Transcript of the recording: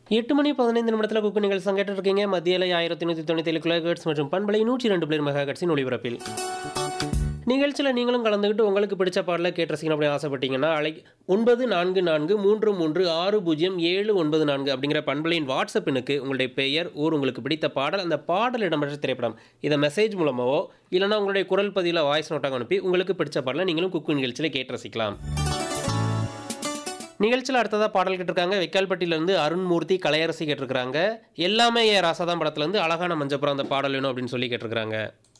எட்டு மணி பதினைந்து நிமிடத்தில் குக்கு நிகழ்ச்சி சங்கேட்டு இருக்கீங்க மத்தியில ஆயிரத்தி நூற்றி தொண்ணூற்றி ஏழு கிலோஹெர்ட்ஸ் மற்றும் பண்பலை நூற்றி ரெண்டு பிளேர் மெகாஹெர்ட்ஸின் ஒளிபரப்பில் நிகழ்ச்சியில் நீங்களும் கலந்துக்கிட்டு உங்களுக்கு பிடிச்ச பாடலை கேட்டு ரசிக்கணும் அப்படின்னு ஆசைப்பட்டீங்கன்னா அலை ஒன்பது நான்கு நான்கு மூன்று மூன்று ஆறு பூஜ்ஜியம் ஏழு ஒன்பது நான்கு அப்படிங்கிற பண்பலையின் வாட்ஸ்அப் எண்ணுக்கு உங்களுடைய பெயர் ஊர் உங்களுக்கு பிடித்த பாடல் அந்த பாடல் இடம்பெற்ற திரைப்படம் இதை மெசேஜ் மூலமாவோ இல்லைனா உங்களுடைய குரல் பதிவில் வாய்ஸ் நோட்டாக அனுப்பி உங்களுக்கு பிடிச்ச பாடலை நீங்களும் குக்கு நிகழ்ச்சியில் கேட்டு ரசிக்கலாம் நிகழ்ச்சியில் அடுத்ததாக பாடல் கேட்டிருக்காங்க வெக்கால்பட்டியிலேருந்து அருண்மூர்த்தி கலையரசி கேட்டிருக்காங்க எல்லாமே ஏ ராசாதான் படத்துலேருந்து அழகான மஞ்சப்புறம் அந்த பாடல் வேணும் அப்படின்னு சொல்லி கேட்டிருக்காங்க